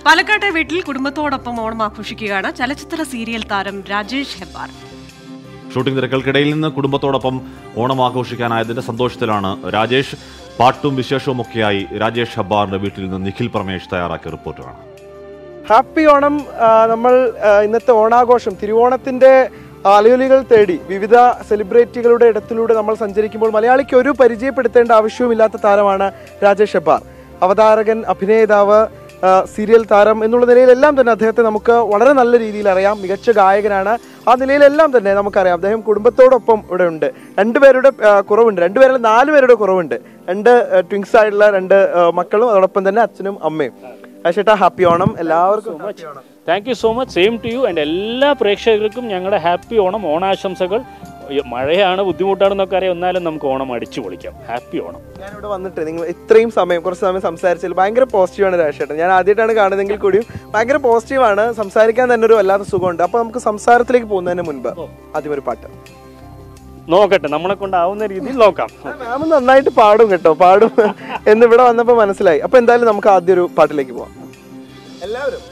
പാലക്കാട്ടെ വീട്ടിൽ കുടുംബത്തോടൊപ്പം ഓണം ആഘോഷിക്കുകയാണ് ചലച്ചിത്ര സീരിയൽ താരം രാജേഷ് ഹെബ്ബാർ ഷൂട്ടിംഗ് തിരക്കൾക്കിടയിൽ നിന്ന് കുടുംബത്തോടൊപ്പം ഓണം ആഘോഷിക്കാനായതിന്റെ സന്തോഷത്തിലാണ് രാജേഷ് പാട്ടും വിശേഷവും ഒക്കെയായി രാജേഷ് ഹബ്ബാറിന്റെ വീട്ടിൽ നിന്ന് നിഖിൽ പ്രമേഷ് തയ്യാറാക്കിയ റിപ്പോർട്ട് കാണാം ഹാപ്പി ഓണം ആ, നമ്മൾ ആ, ഇന്നത്തെ ഓണാഘോഷം തിരുവോണത്തിന്റെ അലയൊലികൾ തേടി വിവിധ സെലിബ്രിറ്റികളുടെ ഇടത്തിലൂടെ നമ്മൾ സഞ്ചരിക്കുമ്പോൾ മലയാളിക്ക് ഒരു പരിചയപ്പെടുത്തേണ്ട ആവശ്യവുമില്ലാത്ത താരമാണ് രാജേഷ് ഹെബ്ബാർ അവതാരകൻ അഭിനേതാവ് ആ, സീരിയൽ താരം എന്നുള്ള നിലയിലെല്ലാം തന്നെ അദ്ദേഹത്തെ നമുക്ക് വളരെ നല്ല രീതിയിൽ അറിയാം മികച്ച ഗായകനാണ് ആ നിലയിലെല്ലാം തന്നെ നമുക്കറിയാം അദ്ദേഹം കുടുംബത്തോടൊപ്പം ഇവിടെ ഉണ്ട് രണ്ടുപേരുടെ ആ, കുറവുണ്ട് രണ്ടുപേരല്ല നാല് പേരുടെ കുറവുണ്ട് രണ്ട് ട്വിങ്സ് ആയിട്ടുള്ള രണ്ട് ആ, മക്കളും അതോടൊപ്പം തന്നെ അച്ഛനും അമ്മയും ചേട്ടാ ഹാപ്പി ഓണം എല്ലാവർക്കും happy Onam thank you so much same to you and എല്ലാ പ്രേക്ഷകർക്കും ഞങ്ങളുടെ ഹാപ്പി ഓണം ഓണാശംസകൾ അയ്യോ, മഴയാണ് ബുദ്ധിമുട്ടാണെന്നൊക്കെ അറിയാം എന്നാലും നമുക്ക് ഓണം അടിച്ചു പൊളിക്കാം ഹാപ്പി ഓണം ഞാനിവിടെ വന്നിട്ട് നിങ്ങൾ ഇത്രയും സമയം കുറച്ച് സമയം സംസാരിച്ചതിൽ ഭയങ്കര പോസിറ്റീവാണ് രാജേട്ടൻ ഞാൻ ആദ്യമായിട്ടാണ് കാണുന്നതെങ്കിൽ കൂടിയും ഭയങ്കര പോസിറ്റീവാണ് സംസാരിക്കാൻ തന്നെ ഒരു വല്ലാത്ത സുഖമുണ്ട് അപ്പൊ നമുക്ക് സംസാരത്തിലേക്ക് പോകുന്നതിന് മുൻപ് ആദ്യം ഒരു പാട്ട് നോക്കട്ടെ നമ്മളെ കൊണ്ടാവുന്ന രീതിയിൽ നോക്കാം മാം നന്നായിട്ട് പാടും കേട്ടോ പാടും എന്ന് ഇവിടെ വന്നപ്പോൾ മനസ്സിലായി അപ്പൊ എന്തായാലും നമുക്ക് ആദ്യം ഒരു പാട്ടിലേക്ക് പോവാം എല്ലാവരും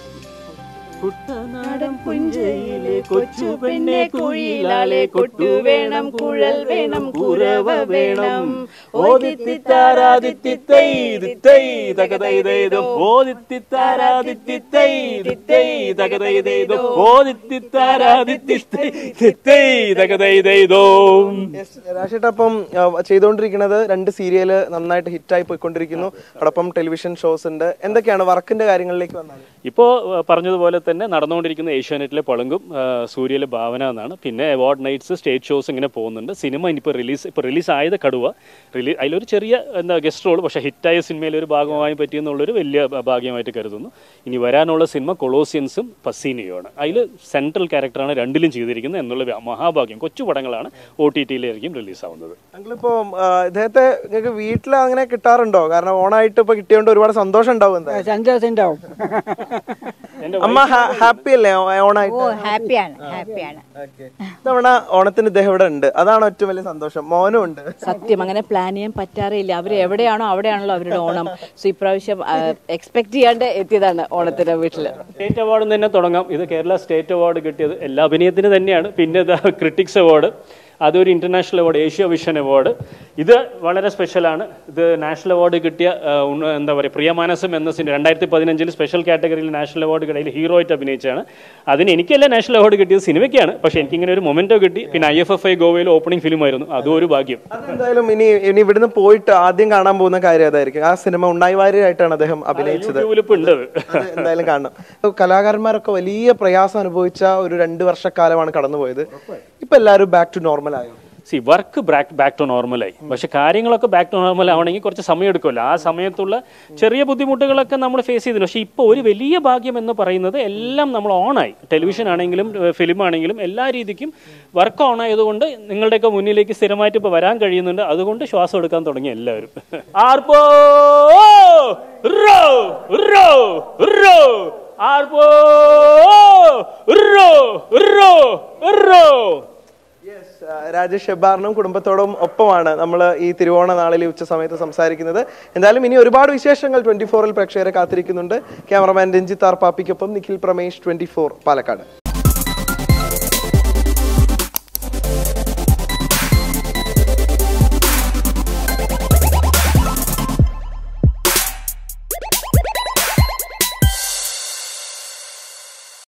കുട്ടനാടൻ പുഞ്ചയിലെ കൊച്ചു പെണ്ണെ കുഴിലാലെ കൊട്ടു വേണം കുഴൽ വേണം കുരവ വേണം ഓദിത്തിത്താരാദിത്തിത്തൈ ദിത്തൈ തകതൈതൈതം ഓദിത്തിത്താരാദിത്തിത്തൈ ദിത്തൈ തകതൈതൈതം ഓദിത്തിത്താരാദിത്തിത്തൈ ദിത്തൈ തകതൈതൈതം രാജേട്ട അപ്പം ആ, ചെയ്തുകൊണ്ടിരിക്കുന്നത് രണ്ട് സീരിയല് നന്നായിട്ട് ഹിറ്റായി പോയിക്കൊണ്ടിരിക്കുന്നു അതോടൊപ്പം ടെലിവിഷൻ ഷോസ് ഉണ്ട് എന്തൊക്കെയാണ് വർക്കിന്റെ കാര്യങ്ങളിലേക്ക് വന്നാൽ ഇപ്പോൾ പറഞ്ഞതുപോലെ തന്നെ നടന്നുകൊണ്ടിരിക്കുന്ന ഏഷ്യാനെറ്റിലെ പളുങ്കും ആ, സൂര്യയിലെ ഭാവന എന്നാണ് പിന്നെ അവാർഡ് നൈറ്റ്സ് സ്റ്റേജ് ഷോസ് ഇങ്ങനെ പോകുന്നുണ്ട് സിനിമ ഇനിയിപ്പോൾ റിലീസ് ഇപ്പോൾ റിലീസ് ആയത് കടുവ റിലീ അതിലൊരു ചെറിയ എന്താ ഗസ്റ്റ് റോൾ പക്ഷേ ഹിറ്റായ സിനിമയിൽ ഒരു ഭാഗമായി പറ്റിയെന്നുള്ളൊരു വലിയ ഭ- ഭാഗ്യമായിട്ട് കരുതുന്നു ഇനി വരാനുള്ള സിനിമ കൊളോസിയൻസും പസീനിയുമാണ് അതിൽ സെൻട്രൽ ക്യാരക്ടറാണ് രണ്ടിലും ചെയ്തിരിക്കുന്നത് എന്നുള്ള വ്യ- മഹാഭാഗ്യം കൊച്ചു പടങ്ങളാണ് ഒ ടി ടിയിലായിരിക്കും റിലീസാവുന്നത് ഞങ്ങളിപ്പോ ഇദ്ദേഹത്തെ നിങ്ങൾക്ക് വീട്ടിൽ അങ്ങനെ കിട്ടാറുണ്ടോ കാരണം ഓണായിട്ട് ഇപ്പൊ കിട്ടിയോണ്ട് ഒരുപാട് സന്തോഷം ഉണ്ടാവും എന്തായാലും സന്തോഷം ഉണ്ടാവും എൻ്റെ അമ്മ ഹാപ്പി അല്ലേ ഓ- ഓണായിട്ട് ഹാപ്പിയാണ് ഹാപ്പിയാണ് ഇത്തവണ ഓണത്തിന് ഇദ്ദേഹം ഇവിടെ ഉണ്ട് അതാണ് ഏറ്റവും വലിയ സന്തോഷം മോനും ഉണ്ട് സത്യം അങ്ങനെ പ്ലാൻ ചെയ്യാൻ പറ്റാറില്ല അവർ എവിടെയാണോ അവിടെയാണല്ലോ അവരുടെ ഓണം സോ ഇപ്രാവശ്യം എക്സ്പെക്ട് ചെയ്യാണ്ട് എത്തിയതാണ് ഓണത്തിന്റെ വീട്ടില് സ്റ്റേറ്റ് അവാർഡ് തന്നെ തുടങ്ങാം ഇത് കേരള സ്റ്റേറ്റ് അവാർഡ് കിട്ടിയത് എല്ലാ അഭിനയത്തിന് തന്നെയാണ് പിന്നെ ക്രിട്ടിക്സ് അവാർഡ് അതൊരു international award Asia Vision award ഇത് വളരെ സ്പെഷ്യലാണ് ഇത് നാഷണൽ അവാർഡ് കിട്ടിയ ആ, ഉണ്ണ- എന്താ പറയുക പ്രിയമാനസം എന്ന സിനിമ രണ്ടായിരത്തി പതിനഞ്ചിൽ സ്പെഷ്യൽ കാറ്റഗറിയിൽ നാഷണൽ അവാർഡ് കിടയിൽ ഹീറോ ആയിട്ട് അഭിനയിച്ചാണ് അതിന് എനിക്കല്ല നാഷണൽ അവാർഡ് കിട്ടിയത് സിനിമയ്ക്കാണ് പക്ഷേ എനിക്കിങ്ങനെ ഒരു മൊമെന്റോ കിട്ടി പിന്നെ ഐ എഫ് എഫ് ഐ ഗോവയിൽ ഓപ്പണിംഗ് ഫിലിം ആയിരുന്നു അതും ഒരു ഭാഗ്യം എന്തായാലും ഇനി ഇനി ഇവിടുന്ന് പോയിട്ട് ആദ്യം കാണാൻ പോകുന്ന കാര്യം അതായിരിക്കും ആ സിനിമ ഉണ്ണായി വാര്യരായിട്ടാണ് അദ്ദേഹം അഭിനയിച്ചത് യൂട്യൂബിൽ ഇപ്പൊ ഉണ്ട് അത്. അത് എന്തായാലും കാണണം ഇപ്പൊ കലാകാരന്മാരൊക്കെ വലിയ പ്രയാസം അനുഭവിച്ച ഒരു രണ്ട് വർഷക്കാലമാണ് കടന്നുപോയത് ഇപ്പൊ എല്ലാവരും ബാക്ക് ടു നോർമൽ ആയോ സി വർക്ക് ബാക്ക് ബാക്ക് ടു നോർമലായി പക്ഷെ കാര്യങ്ങളൊക്കെ ബാക്ക് ടു നോർമൽ ആവണമെങ്കിൽ കുറച്ച് സമയം എടുക്കുമല്ലോ ആ സമയത്തുള്ള ചെറിയ ബുദ്ധിമുട്ടുകളൊക്കെ നമ്മൾ ഫേസ് ചെയ്തിരുന്നു പക്ഷേ ഇപ്പോൾ ഒരു വലിയ ഭാഗ്യം എന്ന് പറയുന്നത് എല്ലാം നമ്മൾ ഓണായി ടെലിവിഷൻ ആണെങ്കിലും ഫിലിം ആണെങ്കിലും എല്ലാ രീതിക്കും വർക്ക് ഓൺ ആയതുകൊണ്ട് നിങ്ങളുടെയൊക്കെ മുന്നിലേക്ക് സ്ഥിരമായിട്ട് ഇപ്പോൾ വരാൻ കഴിയുന്നുണ്ട് അതുകൊണ്ട് ശ്വാസം എടുക്കാൻ തുടങ്ങി എല്ലാവരും ആർപ്പോ റോ റോ റോ ആർപ്പോ റോ റോ റോ യെസ് രാജേഷ് ഷെബാറിനും കുടുംബത്തോടും ഒപ്പമാണ് നമ്മൾ ഈ തിരുവോണ നാളിൽ ഉച്ച സമയത്ത് സംസാരിക്കുന്നത് എന്തായാലും ഇനി ഒരുപാട് വിശേഷങ്ങൾ ട്വന്റി ഫോറിൽ പ്രേക്ഷകരെ കാത്തിരിക്കുന്നുണ്ട് ക്യാമറമാൻ രഞ്ജിത്ത് ആർ പാപ്പിക്കൊപ്പം നിഖിൽ പ്രമേഷ് ട്വന്റി ഫോർ പാലക്കാട്